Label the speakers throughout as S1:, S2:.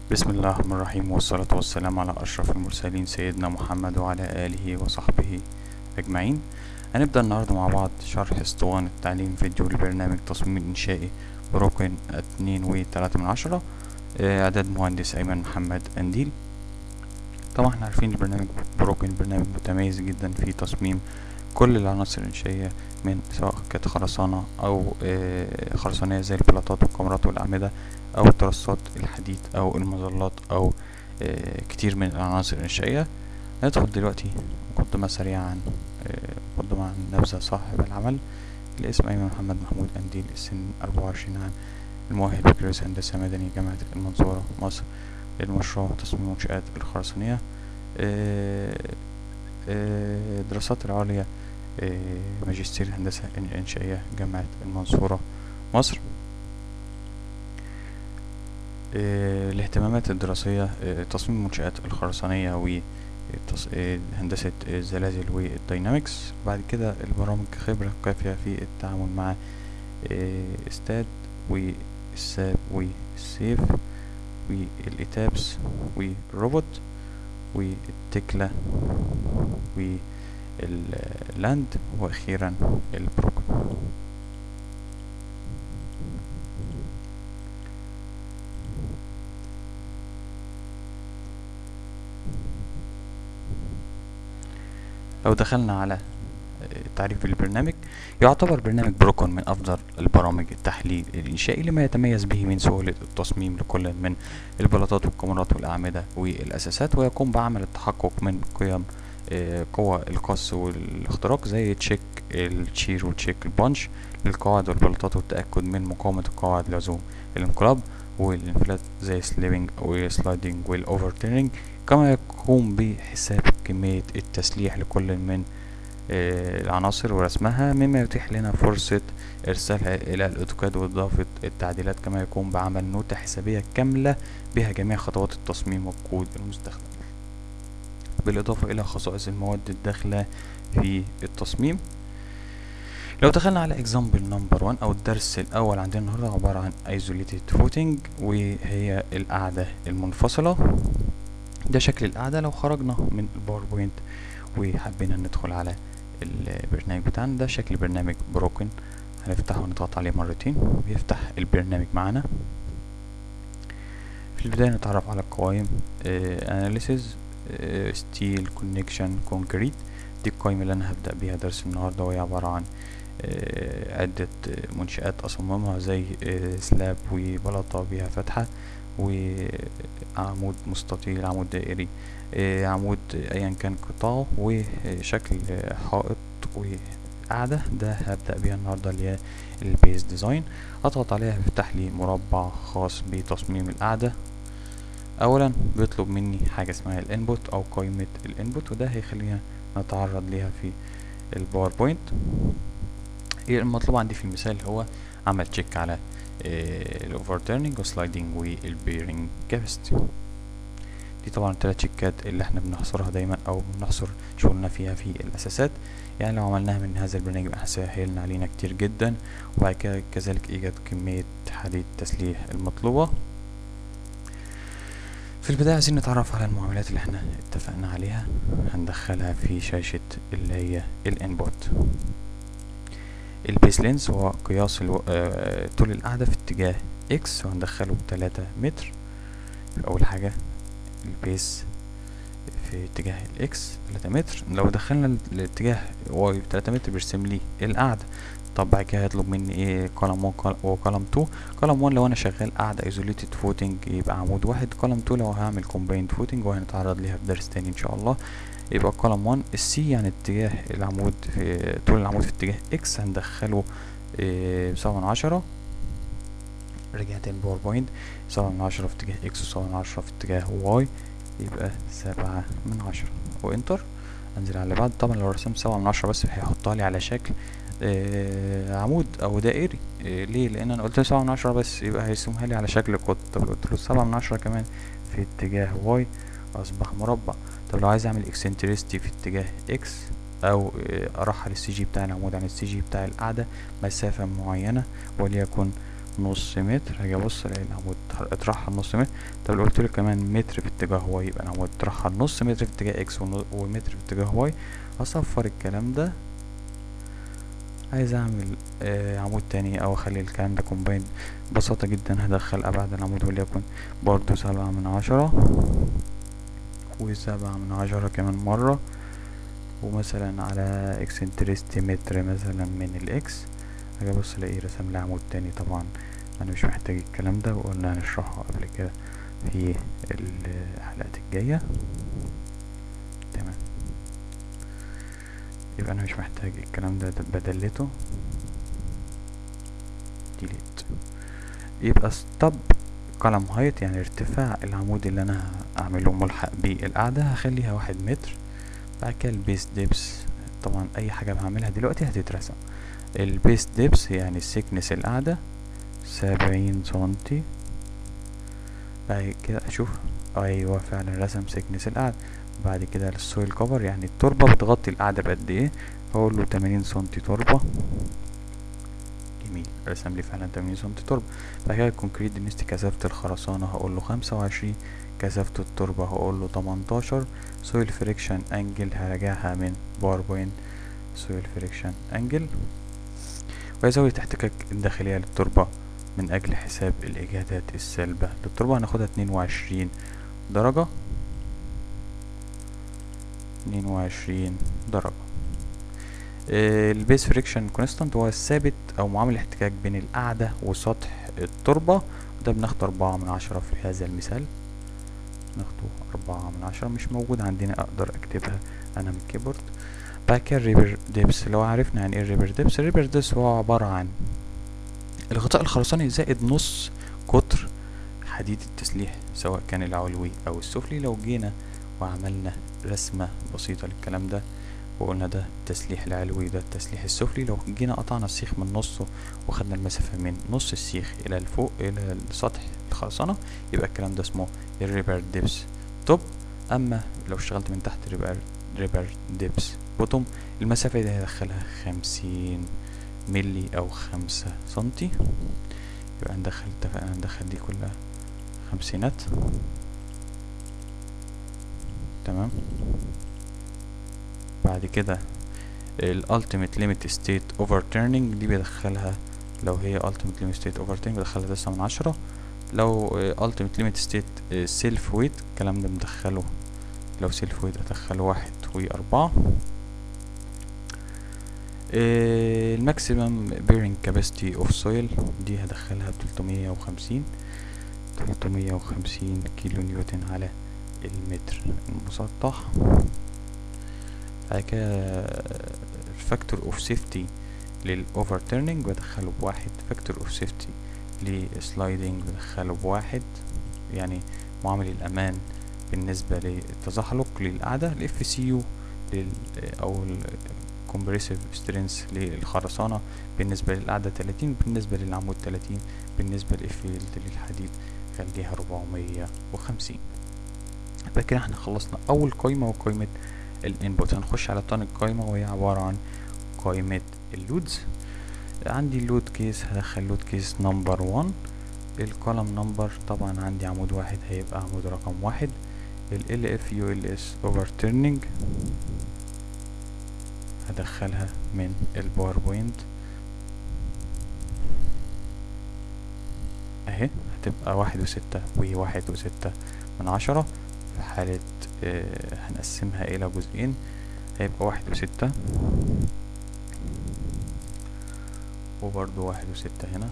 S1: بسم الله الرحمن الرحيم والصلاة والسلام على أشرف المرسلين سيدنا محمد وعلى آله وصحبه أجمعين هنبدأ النهاردة مع بعض شرح اسطوانة تعليم فيديو لبرنامج تصميم إنشائي بروكن اتنين وتلاتة من عشرة آه، إعداد مهندس أيمن محمد أنديل طبعا احنا عارفين البرنامج بروكن برنامج متميز جدا في تصميم كل العناصر الإنشائية من سواء كانت خرسانة أو آه، خرسانية زي البلاطات والكاميرات والأعمدة أو الترسات الحديد أو المظلات أو آه، كتير من العناصر الإنشائية ندخل دلوقتي مقدمة سريعة عن آه، مقدمة عن نبذة صاحب العمل الاسم أيمن محمد محمود أنديل السن أربعة وعشرين عام المؤهل بكالوريوس هندسة مدني جامعة المنصورة مصر للمشروع تصميم منشآت الخرسانية آه، آه، الدراسات العليا آه، ماجستير هندسة إنشائية جامعة المنصورة مصر آه، الاهتمامات الدراسية آه، تصميم المنشآت الخرسانية و تص- آه، هندسة الزلازل والدينامكس بعد كده البرامج خبرة كافية في التعامل مع آه، استاد والساب والسيف والإتابس والروبوت والتكلة واللاند وأخيرا البروكن لو دخلنا على تعريف البرنامج يعتبر برنامج بروكون من أفضل البرامج التحليل الإنشائي لما يتميز به من سهولة التصميم لكل من البلاطات والكاميرات والأعمدة والأساسات ويقوم بعمل التحقق من قيم آه، قوى القص والاختراق زي تشيك التشير وتشيك البانش للقواعد والبلاطات والتأكد من مقاومة القواعد لزوم الانقلاب والانفلات زي سليبنج والسلايدنج والأوفرتيرنج كما يقوم بحساب كمية التسليح لكل من آه، العناصر ورسمها مما يتيح لنا فرصة إرسالها إلى الأوتوكاد وإضافة التعديلات كما يقوم بعمل نوتة حسابية كاملة بها جميع خطوات التصميم والكود المستخدم بالإضافة إلى خصائص المواد الداخلة في التصميم لو دخلنا على example number 1 أو الدرس الأول عندنا النهاردة عبارة عن isolated footing وهي القاعدة المنفصلة ده شكل القاعدة لو خرجنا من الباوربوينت وحبينا ندخل على البرنامج بتاعنا ده شكل برنامج بروكن هنفتحه ونضغط عليه مرتين بيفتح البرنامج معانا في البداية نتعرف على القوائم اناليسيز ستيل كونكشن كونكريت دي القائمة اللي انا هبدأ بيها درس النهاردة وهي عبارة عن آه، عدة منشآت أصممها زي آه، سلاب وبلاطة بيها فتحة وعمود مستطيل عمود دائري آه، عمود ايا كان قطاعه وشكل آه، حائط وقاعدة ده هبدأ بيها النهاردة اللي هي البيز ديزاين اضغط عليها بيفتح لي مربع خاص بتصميم القاعدة اولا بيطلب مني حاجة اسمها الانبوت او قائمة الانبوت وده هيخلينا نتعرض ليها في الباوربوينت إيه المطلوب عندي في المثال هو عمل تشيك على الاوفرتيرنينج وسلايدنج والبيرنج كاباسيتي دي طبعا التلات شيكات اللي احنا بنحصرها دايما او بنحصر شغلنا فيها في الاساسات يعني لو عملناها من هذا البرنامج يبقى هيسهلنا علينا كتير جدا وبعد كده كذلك ايجاد كمية حديد تسليح المطلوبة في البداية عايزين نتعرف على المعاملات اللي احنا اتفقنا عليها هندخلها في شاشة اللي هي الانبوت البيس لينس هو قياس الو... آه... طول القاعدة في اتجاه اكس وهندخله تلاتة متر اول حاجة البيس في اتجاه الاكس تلاتة متر لو دخلنا الاتجاه واي تلاتة متر بيرسم لي القاعدة طب بعد كده هيطلب مني ايه كولم 1 وكولم 2 كولم 1 لو انا شغال قاعدة ايزوليتد فوتنج يبقى عمود واحد كولم 2 لو هعمل كومبايند فوتنج وهنتعرض ليها في درس تاني ان شاء الله يبقى كولم 1 السي يعني اتجاه العمود في طول العمود في اتجاه اكس هندخله إيه بسبعة من عشرة رجعت الباوربوينت سبعة من عشرة في اتجاه اكس وسبعة من عشرة في اتجاه واي يبقى سبعة من عشرة وانتر انزل على اللي بعد طبعا لو رسمت سبعة من عشرة بس هيحطها لي على شكل آه عمود او دائري آه ليه لان انا قلت له سبعة من عشرة بس يبقى هيرسمها لي على شكل قط طب قلت له سبعة من عشرة كمان في اتجاه واي اصبح مربع طب لو عايز اعمل اكسنتريستي في اتجاه اكس او آه ارحل السي جي بتاع العمود عن السي جي بتاع القاعدة مسافة معينة وليكن نص متر هاجي ابص الاقي العمود اترحل نص متر طب لو قلت له كمان متر في اتجاه واي يبقى العمود اترحل نص متر في اتجاه اكس ومتر في اتجاه واي اصفر الكلام ده عايز اعمل آه عمود تاني او اخلي الكلام ده كومباين ببساطة جدا هدخل ابعد العمود وليكن برضو سبعة من عشرة وسبعة من عشرة كمان مرة ومثلا على اكسنتريستي متر مثلا من الاكس هاجي ابص الاقيه رسم لي عمود تاني طبعا انا مش محتاج الكلام ده وقلنا هنشرحه قبل كده في الحلقات الجاية تمام يبقى انا مش محتاج الكلام ده بدلته ديليت يبقى ستوب كولم هايت يعني ارتفاع العمود اللي انا هعمله ملحق بالقاعدة هخليها واحد متر بعد كده البيس ديبس طبعا اي حاجة بعملها دلوقتي هتترسم البيس ديبس يعني السيكنس القاعدة سبعين سنتي بعد كده اشوف ايوه فعلا رسم سيكنس القاعدة بعد كده السويل كفر يعني التربة بتغطي القاعدة بقد ايه هقول له تمانين سنتي تربة جميل رسم لي فعلا تمانين سنتي تربة بعد كده الكونكريت دنستي كثافة الخرسانة هقول له خمسة وعشرين كثافة التربة هقول له تمنتاشر سويل فريكشن انجل هراجعها من باوربوينت سويل فريكشن انجل وزاوية احتكاك الداخلية للتربة من أجل حساب الإجهادات السالبة للتربة هناخدها اتنين وعشرين درجة اتنين وعشرين درجة البيس فريكشن كونستانت هو الثابت أو معامل الاحتكاك بين القاعدة وسطح التربة وده بناخد أربعة من عشرة في هذا المثال ناخده أربعة من عشرة مش موجود عندنا أقدر أكتبها أنا من الكيبورد بعد كده الريبر ديبس لو عرفنا يعني ايه الريبر ديبس الريبر ديبس هو عبارة عن الغطاء الخرساني زائد نص قطر حديد التسليح سواء كان العلوي او السفلي لو جينا وعملنا رسمة بسيطة للكلام ده وقلنا ده التسليح العلوي ده التسليح السفلي لو جينا قطعنا السيخ من نصه وخدنا المسافة من نص السيخ الى الفوق الى سطح الخرسانة يبقى الكلام ده اسمه الريبر ديبس توب اما لو اشتغلت من تحت ريبر ريبر ديبس بوتوم المسافة دي هدخلها خمسين ملي او خمسة سنتي يبقى ندخل اتفقنا ندخل دي كلها خمسينات تمام بعد كده الالتيميت ليميت ستيت اوفرتيرنينج دي بدخلها لو هي ultimate limit state overturning بدخلها تسعة من عشرة لو ultimate limit state self weight الكلام ده مدخله لو self weight ادخله واحد واربعة الماكسيمم bearing capacity of soil دي هدخلها بتلتمية وخمسين تلتمية وخمسين كيلو نيوتن على المتر المسطح بعد كده الفاكتور اوف سيفتي للاوفرتيرنينج بدخله بواحد فاكتور اوف سيفتي للسلايدنج بدخله بواحد يعني معامل الامان بالنسبة للتزحلق للقعدة الاف سي يو او الكومبريسيف سترينث للخرسانة بالنسبة للقعدة تلاتين بالنسبة للعمود تلاتين بالنسبة للفيلد للحديد خليها ربعمية وخمسين يبقى كده احنا خلصنا اول قايمة وقايمة الانبوت هنخش على تاني قايمة وهي عبارة عن قائمة اللودز عندي اللود كيس هدخل لود كيس نمبر وان الكولم نمبر طبعا عندي عمود واحد هيبقى عمود رقم واحد ال اف يو ال اس overturning هدخلها من الباوربوينت اهي هتبقى واحد وستة وواحد وستة من عشرة في حالة آه هنقسمها الى جزئين هيبقى واحد وستة وبرضو واحد وستة هنا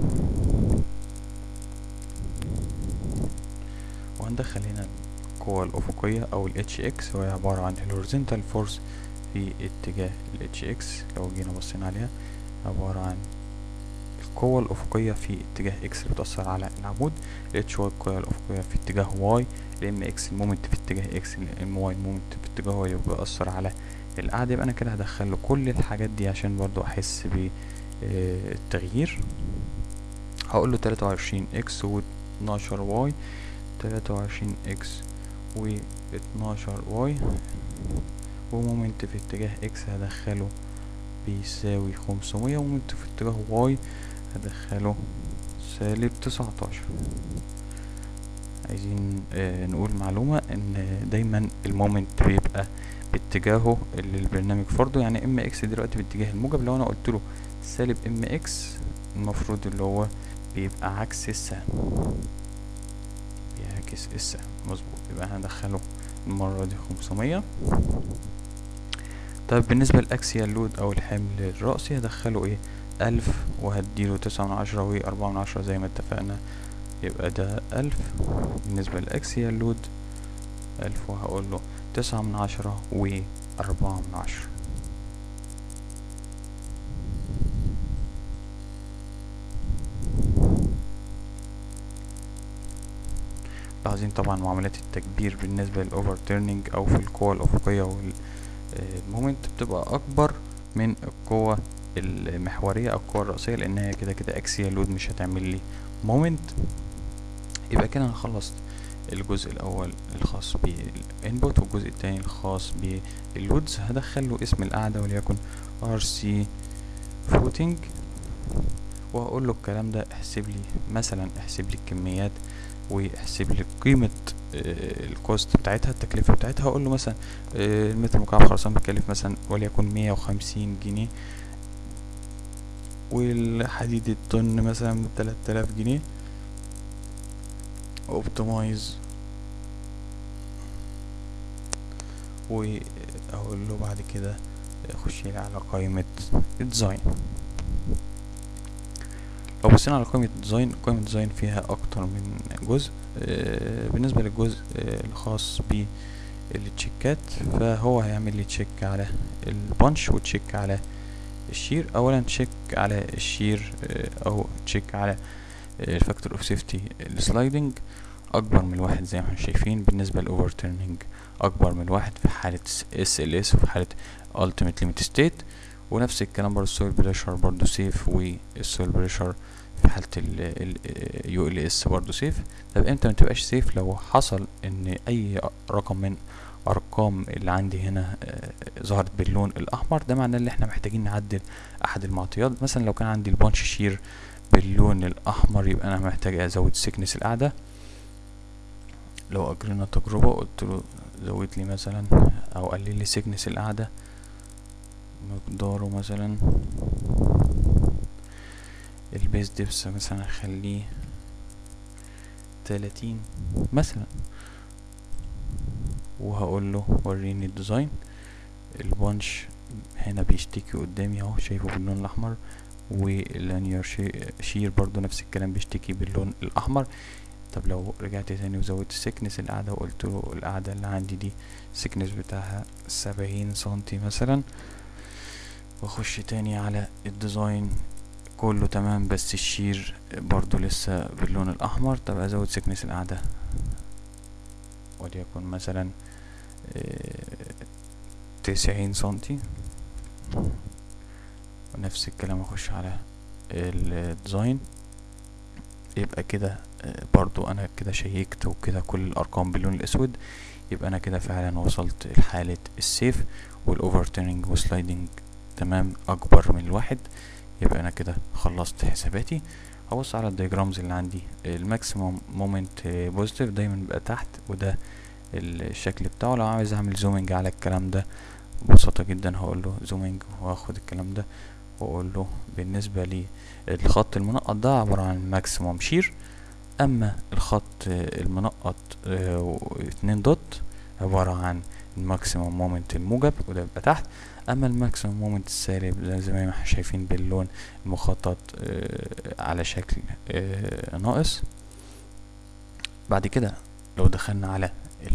S1: وهندخل هنا القوة الأفقية أو ال HX وهي عبارة عن الهوريزونتال فورس في اتجاه ال HX لو جينا بصينا عليها عبارة عن القوة الأفقية في اتجاه X اللي بتأثر على العمود ال HY القوة الأفقية في اتجاه Y ال MX المومنت في اتجاه X ال MY المومنت في اتجاه Y وبيأثر على القعدة يبقى أنا كده هدخل له كل الحاجات دي عشان برضو أحس بالتغيير هقول له تلاتة وعشرين إكس واتناشر واي تلاتة وعشرين إكس واتناشر واي ومومنت في اتجاه إكس هدخله بيساوي خمسمية ومومنت في اتجاه واي هدخله سالب تسعتاشر عايزين آه نقول معلومة ان دايما المومنت بيبقى باتجاهه اللي البرنامج فرضه يعني ام اكس دلوقتي باتجاه الموجب لو انا قلت له سالب ام اكس المفروض اللي هو بيبقى عكس السهم بيعكس السهم مظبوط يبقى هندخله المرة دي خمسمية طيب بالنسبة للأكسيال لود أو الحمل الرأسي هدخله ايه ألف وهديله تسعة من عشرة وأربعة من عشرة زي ما اتفقنا يبقى ده ألف بالنسبة للأكسيال لود ألف وهقول له تسعة من عشرة وأربعة من عشرة لاحظين طبعا معاملات التكبير بالنسبة للأوفر تيرنينج أو في القوة الأفقية والمومنت بتبقى أكبر من القوة المحورية أو القوة الرئيسية لأن هي كده كده أكسيال لود مش هتعمل لي مومنت يبقى كده أنا خلصت الجزء الأول الخاص بالإنبوت والجزء التاني الخاص باللودز هدخل له اسم القاعدة وليكن RC footing وهقول له الكلام ده احسب لي مثلا احسب لي الكميات واحسب لي قيمة الكوست بتاعتها التكلفة بتاعتها هقول له مثلا المتر مكعب خرسان بيكلف مثلا وليكن مية وخمسين جنيه والحديد الطن مثلا بتلات آلاف جنيه اوبتمايز واقول له بعد كده خش لي على قائمة الديزاين لو بصينا على قائمة الديزاين قائمة الديزاين فيها أكتر من جزء بالنسبة للجزء الخاص بالتشيكات فهو هيعمل لي تشيك على البانش وتشيك على الشير أولا تشيك على الشير أو تشيك على الفاكتور اوف سيفتي السلايدنج اكبر من الواحد زي ما احنا شايفين بالنسبه للاوفر تيرنينج اكبر من الواحد في حاله اس ال اس وفي حاله التيميت ليميت ستيت ونفس الكلام برضه السويل بريشر برضه سيف والسويل بريشر في حاله اليو ال اس برضه سيف طب امتى ما تبقاش سيف لو حصل ان اي رقم من ارقام اللي عندي هنا ظهرت باللون الاحمر ده معناه ان احنا محتاجين نعدل احد المعطيات مثلا لو كان عندي البانش شير باللون الاحمر يبقى انا محتاج ازود سكنس القاعده لو اجرينا تجربه قلت له زود لي مثلا او قلل لي سكنس القاعده مقداره مثلا البيس ديبس مثلا اخليه تلاتين مثلا وهقول له وريني الديزاين البانش هنا بيشتكي قدامي اهو شايفه باللون الاحمر واللانير شير برضو نفس الكلام بيشتكي باللون الاحمر طب لو رجعت تاني وزودت سكنس القاعدة وقلت له القاعدة اللي عندي دي سكنس بتاعها سبعين سنتي مثلا واخش تاني على الديزاين كله تمام بس الشير برضو لسه باللون الاحمر طب ازود سكنس القاعدة وليكن مثلا تسعين سنتي ونفس الكلام اخش على الديزاين يبقى كده برضو انا كده شيكت وكده كل الارقام باللون الاسود يبقى انا كده فعلا وصلت لحالة السيف والاوفر تيرنينج وسلايدنج تمام اكبر من الواحد يبقى انا كده خلصت حساباتي هبص على الدياجرامز اللي عندي الماكسيموم مومنت بوزيتيف دايما بيبقى تحت وده الشكل بتاعه لو عايز اعمل زومنج على الكلام ده ببساطة جدا هقول له زومنج واخد الكلام ده واقول له بالنسبة لي الخط المنقط ده عبارة عن ماكسيموم شير اما الخط المنقط اه اتنين دوت عبارة عن الماكسيموم مومنت الموجب وده بيبقى تحت اما الماكسيموم مومنت السالب زي ما احنا شايفين باللون المخطط اه على شكل اه ناقص بعد كده لو دخلنا على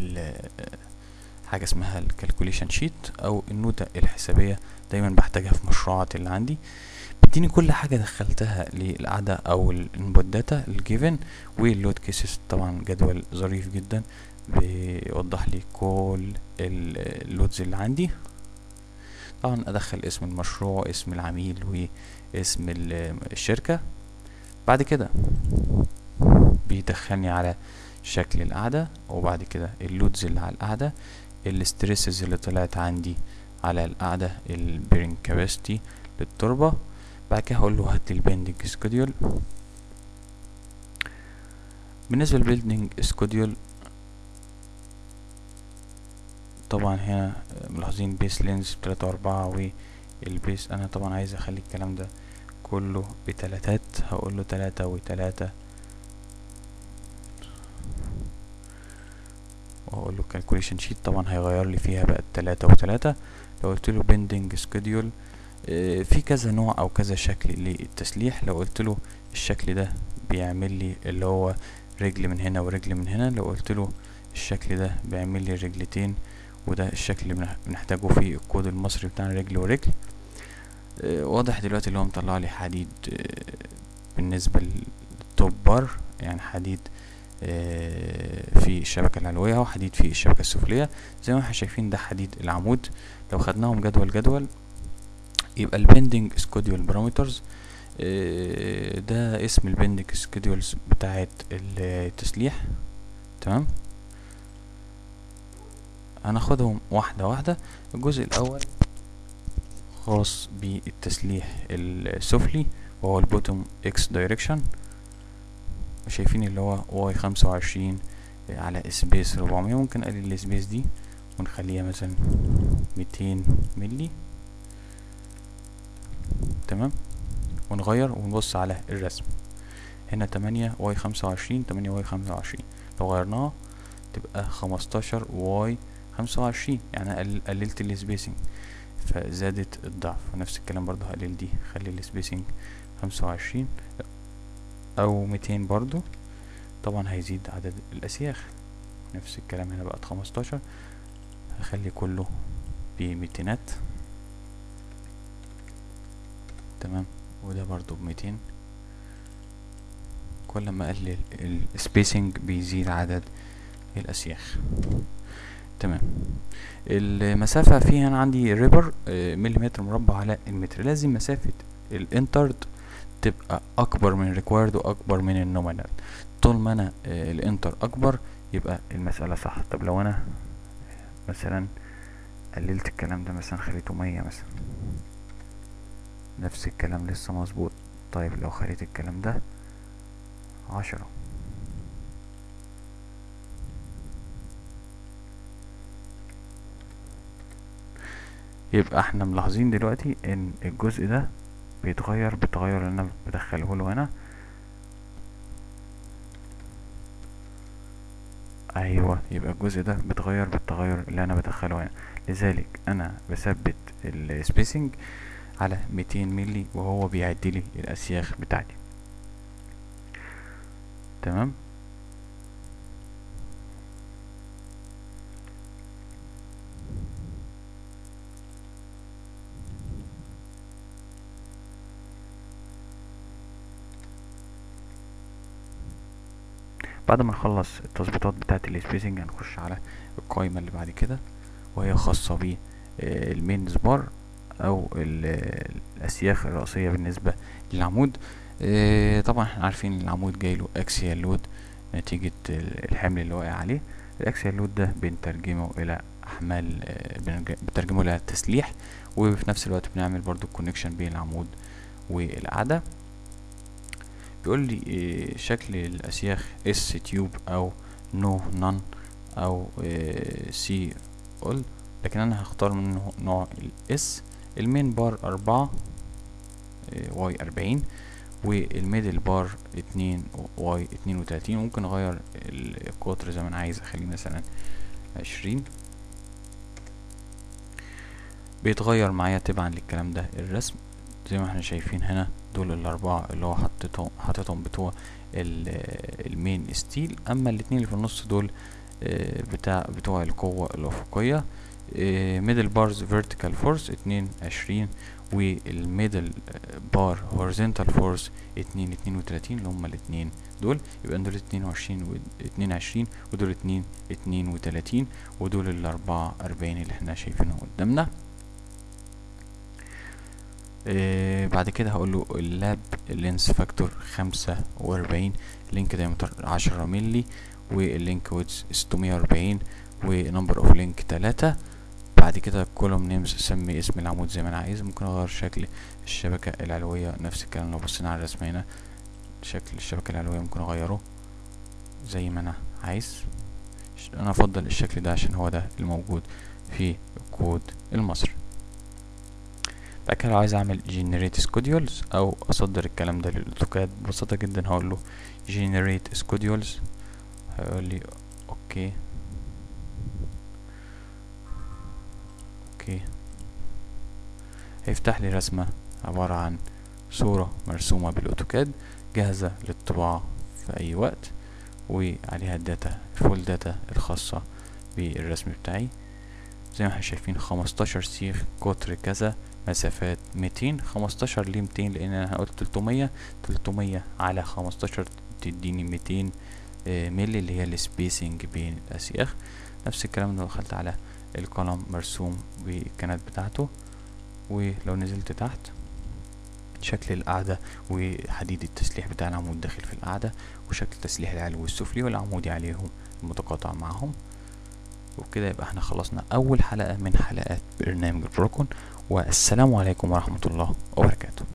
S1: حاجة اسمها الكالكوليشن شيت او النوتة الحسابية دايما بحتاجها في مشروعات اللي عندي بتديني كل حاجة دخلتها للقعدة او الانبوت داتا الجيفن واللود كيسز طبعا جدول ظريف جدا بيوضح لي كل اللودز اللي عندي طبعا ادخل اسم المشروع اسم العميل واسم الشركة بعد كده بيدخلني على شكل القعدة وبعد كده اللودز اللي على القعدة الستريسز اللي طلعت عندي على القعدة البيرنج كاباسيتي للتربة بعد كده هقول له هات لي البندنج سكيدول بالنسبة للبيلدينج سكوديول طبعا هنا ملاحظين بيس لينز بتلاتة واربعة والبيس انا طبعا عايز اخلي الكلام ده كله بتلاتات هقول له تلاتة وتلاتة واقول له calculation sheet طبعا هيغير لي فيها بقى تلاتة وتلاتة لو قلت له bending schedule آه، في كذا نوع او كذا شكل للتسليح لو قلت له الشكل ده بيعمل لي اللي هو رجل من هنا ورجل من هنا لو قلت له الشكل ده بيعمل لي رجلتين وده الشكل اللي بنح- بنحتاجه في الكود المصري بتاعنا رجل ورجل آه، واضح دلوقتي اللي هو مطلع لي حديد آه، بالنسبة للتوب بار يعني حديد آه، في الشبكة العلوية وحديد في الشبكة السفلية زي ما احنا شايفين ده حديد العمود لو خدناهم جدول جدول يبقى البندنج سكوديول بارامترز ده اسم البندنج سكوديولز بتاعت التسليح تمام هناخدهم واحدة واحدة الجزء الأول خاص بالتسليح السفلي وهو البوتوم اكس دايركشن شايفين اللي هو واي خمسة وعشرين على سبيس ربعمية ممكن نقلل السبيس دي ونخليها مثلا ميتين ملي تمام ونغير ونبص على الرسم هنا تمانية واي خمسة وعشرين تمانية واي خمسة وعشرين لو غيرناها تبقى خمستاشر واي خمسة وعشرين يعني قل- قللت السبيسنج فزادت الضعف نفس الكلام برضو هقلل دي خلي السبيسنج خمسة وعشرين او ميتين برضو طبعا هيزيد عدد الاسياخ نفس الكلام هنا بقت خمستاشر هخلي كله بميتينات تمام وده برضو بميتين كل ما اقلل السبيسنج بيزيد عدد الاسياخ تمام المسافة فيها انا عندي ريبر آه، مليمتر مربع على المتر لازم مسافة الانترد تبقى اكبر من الريكوايرد واكبر من النومينال طول ما انا آه، الانتر اكبر يبقى المسألة صح طب لو انا مثلا قللت الكلام ده مثلا خليته مية مثلا نفس الكلام لسه مظبوط طيب لو خليت الكلام ده عشرة يبقى احنا ملاحظين دلوقتي ان الجزء ده بيتغير بالتغير اللي انا بدخله له هنا ايوه يبقى الجزء ده بيتغير بالتغير اللي انا بدخله هنا لذلك انا بثبت السبيسنج على 200 ملي وهو بيعد لي الاسياخ بتاعتي تمام بعد ما نخلص التظبيطات بتاعه السبيسنج هنخش على القائمه اللي بعد كده وهي خاصه ب المين سبار او ال- الاسياخ الرئيسيه بالنسبه للعمود آه، طبعا احنا عارفين ان العمود جايله اكسيال لود نتيجه ال- الحمل اللي واقع عليه الاكسيال لود ده بنترجمه الى احمال آه، بنرج- بنترجمه الى تسليح وفي نفس الوقت بنعمل برضو كونكشن بين العمود والقاعده بيقول لي آه، شكل الاسياخ اس تيوب او نو نون او سي اول لكن انا هختار منه نوع الاس المين بار أربعة واي أربعين والميدل بار اتنين واي اتنين وتلاتين ممكن اغير القطر زي ما انا عايز اخليه مثلا عشرين بيتغير معايا تبعا للكلام ده الرسم زي ما احنا شايفين هنا دول الاربعة اللي هو حطيتهم حاططهم بتوع ال- المين ستيل اما الاتنين اللي في النص دول آه، بتاع بتوع القوة الأفقية ميدل بارز فيرتيكال فورس اتنين عشرين والميدل بار هوريزونتال فورس اتنين اتنين وتلاتين اللي هما الاتنين دول يبقى دول اتنين وعشرين واتنين عشرين ودول اتنين اتنين وتلاتين ودول الأربعة أربعين اللي احنا شايفينهم قدامنا آه بعد كده هقول له اللاب لينس فاكتور خمسة وأربعين لينك دايمتر عشرة ملي واللينك ويدز ستمية وأربعين ونمبر اوف لينك تلاتة بعد كده كولوم نيمز اسمي اسم العمود زي ما انا عايز ممكن اغير شكل الشبكة العلوية نفس الكلام لو بصينا على الرسمة هنا شكل الشبكة العلوية ممكن اغيره زي ما انا عايز ش- انا افضل الشكل ده عشان هو ده الموجود في الكود المصري بعد كده لو عايز اعمل generate schedules او اصدر الكلام ده للاوتوكاد ببساطة جدا هقول له generate schedules هيقول لي اوكي اوكي هيفتح لي رسمة عبارة عن صورة مرسومة بالاوتوكاد جاهزة للطباعة في اي وقت وعليها الداتا الفول داتا الخاصة بالرسم بتاعي زي ما احنا شايفين خمستاشر سيخ قطر كذا مسافات ميتين خمستاشر ليه ميتين لان انا قلت تلتمية تلتمية على خمستاشر تديني ميتين آه، ملي اللي هي السبيسنج بين الاسياخ نفس الكلام لو دخلت على القلم مرسوم بالكنات بتاعته ولو نزلت تحت شكل القاعدة وحديد التسليح بتاع العمود داخل في القاعدة وشكل تسليح العلوي والسفلي والعمودي عليهم المتقاطع معهم وبكده يبقى احنا خلصنا أول حلقة من حلقات برنامج البروكون والسلام عليكم ورحمة الله وبركاته